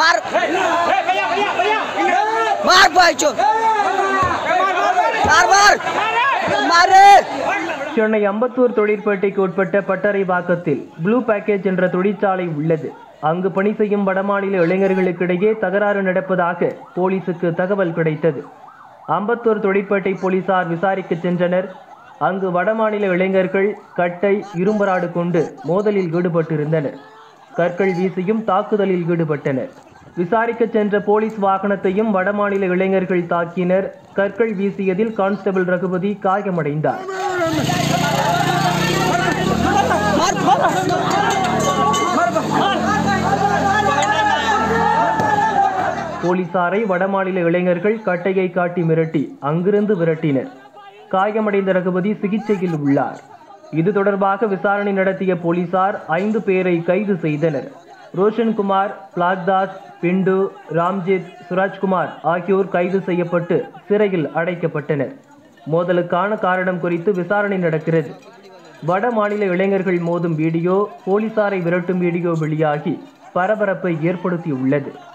मार मार पाइचो मार मार मारे சென்னை அம்பத்தூர் தொழிற்பேட்டைக்கு உட்பட்ட பட்டறைவாக்கத்தில் ப்ளூ பேக்கேஜ் என்ற தொழிற்சாலை உள்ளது அங்கு பணி செய்யும் வடமாநில இளைஞர்களுக்கிடையே தகராறு நடப்பதாக போலீசுக்கு தகவல் கிடைத்தது அம்பத்தூர் தொழிற்பேட்டை போலீசார் விசாரிக்க சென்றனர் அங்கு வடமாநில இளைஞர்கள் கட்டை இரும்பராடு கொண்டு மோதலில் ஈடுபட்டிருந்தனர் கற்கள் வீசியும் தாக்குதலில் ஈடுபட்டனர் விசாரிக்க சென்ற போலீஸ் வாகனத்தையும் வடமாநில இளைஞர்கள் தாக்கினர் கற்கள் வீசியதில் கான்ஸ்டபிள் ரகுபதி காயமடைந்தார் போலீசாரை வடமாநில இளைஞர்கள் கட்டையை காட்டி மிரட்டி அங்கிருந்து விரட்டினர் காயமடைந்த ரகுபதி சிகிச்சையில் உள்ளார் இது தொடர்பாக விசாரணை நடத்திய போலீசார் ஐந்து பேரை கைது செய்தனர் ரோஷன்குமார் பிளாக்தாஸ் பிண்டு ராம்ஜித் சுராஜ்குமார் ஆகியோர் கைது செய்யப்பட்டு சிறையில் அடைக்கப்பட்டனர் மோதலுக்கான காரணம் குறித்து விசாரணை நடக்கிறது வட மாநில இளைஞர்கள் மோதும் வீடியோ போலீசாரை விரட்டும் வீடியோ வெளியாகி பரபரப்பை ஏற்படுத்தியுள்ளது